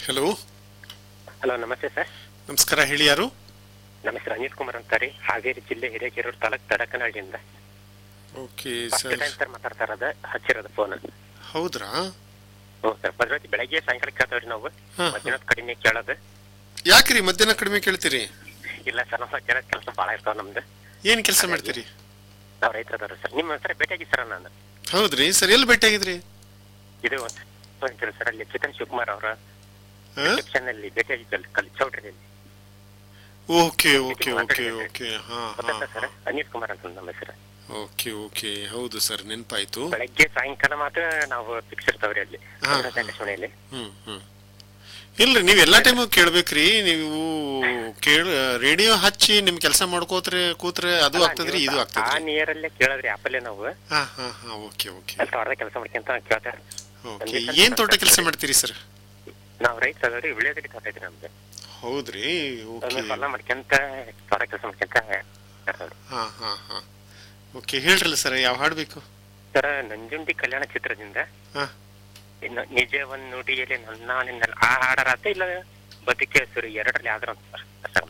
Hello hello ನಮಸ್ತೆ sir ನಮಸ್ಕಾರ ಹೇಳಿ ಯಾರು ನಮ್ಮ ಹೆಸರು ಅನಿಲ್ ಕುಮಾರ್ ಅಂತ ರೀ ಹಾವೇರಿ ಜಿಲ್ಲೆ ಹಿರೇಕೆರೂರು ತಾಲೂಕ್ ತಡಕನಹಳ್ಳಿಯಿಂದ okay first sir time sir ಮಾತಾಡ್ತಾ ಇರೋದು ಹಚ್ಚಿರೋದು ಫೋನ್ ಹೌದ್ರಾ ಹ್ಞೂ ಸರ್ ಭದ್ರಾವತಿ ಬೆಳಗ್ಗೆ ಸಾಯಂಕಾಲ ಕೇಳ್ತಾವ್ರಿ ನಾವು ಹಾ. ಮಧ್ಯಾಹ್ನದ ಕಡಿಮೆ ಕೇಳೋದು ಯಾಕ್ರಿ ಮಧ್ಯಾಹ್ನ ಕಡಿಮೆ ಕೇಳ್ತೀರಿ ಇಲ್ಲ ಸರ್ ನಮ್ಮ ಮಧ್ಯಾಹ್ನದ ಕೆಲಸ ಭಾಳ ಇರ್ತಾವ ನಮ್ದು ಏನ್ ಕೆಲಸ ಮಾಡ್ತೀರಿ ನಾವು ರೈತರದವ್ರು ಸರ್ ನಿಮ್ಮ ಸರ್ ಭೇಟಿಯಾಗಿ ಸರ್ ನಾನು ಹೌದ್ರಿ ಸರ್ ಎಲ್ಲಿ ಭೇಟಿಯಾಗಿದ್ರಿ ಇದು ಒಂದು ಸರ್ ಅಲ್ಲಿ ಚಿಕನ್ ಶಿವಕುಮಾರ್ ಅವರ ಹಾ? ರಿಸೆಪ್ಷನ್ ಅಲ್ಲಿ ಭೇಟಿಯಾಗಿದ್ದಲ್ಲಿ ಕಲ್ ಚೌಟ್ರಿಯಲ್ಲಿ ಓಕೆ ಓಕೆ ಓಕೆ ಓಕೆ ಹಾ ಹಾ ಗೊತ್ತಾಯ್ತಾ ಸರ್ ಅನಿಲ್ ಕುಮಾರ್ ಅಂತ ನಮ್ಮ ಹೆಸರು ಓಕೆ ಓಕೆ ಹೌದು ಸರ್ ನೆನಪಾಯ್ತು ಬೆಳಗ್ಗೆ ಸಾಯಂಕಾಲ ಮಾತ್ರ ನಾವು ಫಿಕ್ಸ್ ಇರ್ತಾವ್ರಿ ಅಲ್ಲಿ ಹಾ. ಆಕಾಶವಾಣಿಯಲ್ಲಿ ಹ್ಮ್ ಹ್ಮ್ ಇಲ್ರಿ ನೀವ್ ಎಲ್ಲಾ ಟೈಮು ಕೇಳ್ಬೇಕ್ರಿ ನೀವು ಕೇಳ ರೇಡಿಯೋ ಹಚ್ಚಿ ನಿಮ್ ಕೆಲಸ ಮಾಡ್ಕೋತ್ರೆ ಕೂತ್ರೆ ಅದು ಆಗ್ತದ್ರಿ ಇದು ಆ ಆಗ್ತದ್ರಿ ನಿಯರ್ ಅಲ್ಲೇ ಕೇಳದ್ರಿ ಆಪಲ್ಲೇ ನಾವು ಹಾ ಹಾ ಹಾ ಓಕೆ ಓಕೆ ಕೆಲಸ ಹೊಡೆದ ಕೆಲಸ ಮಾಡ್ಕೊಂತ ಕೇಳ್ತಾರೆ ಓಕೆ ಏನ್ ತೋಟ ಕೆಲಸ ಮಾಡ್ತೀರಿ ಸರ್ ನಾವು ರೈತ ಅದರಿ ವಿಳೆಗಡಿ ತೋಟ ಐತ್ರಿ ನಮ್ದು ಹೌದ್ರಿ ಓಕೆ ಅದನ್ನ ಹೊಲ ಮಾಡ್ಕೊಂತ ತೋಟ ಕೆಲಸ ಮಾಡ್ಕೊಂತ ಹಾ ಹಾ ಹಾ ಓಕೆ ಹೇಳ್ರಲ್ಲ ಸರ್ ಯಾವ ಹಾಡ್ ಬೇಕು ಸರ್ ನಂಜುಂಡಿ ಕಲ್ಯಾಣ ಚಿತ್ರದಿಂದ ಹಾ ಇನ್ನು ನಿಜವನ್ ನುಡಿಯಲ್ಲಿ ನನ್ನ ನಿನ್ನ ಆ ಹಾಡರಾತ ಇಲ್ಲ ಬದುಕೆ ಹೆಸರು ಎರಡರಲ್ಲಿ ಆದ್ರ ಅಂತ ಸರ್ ಸರ್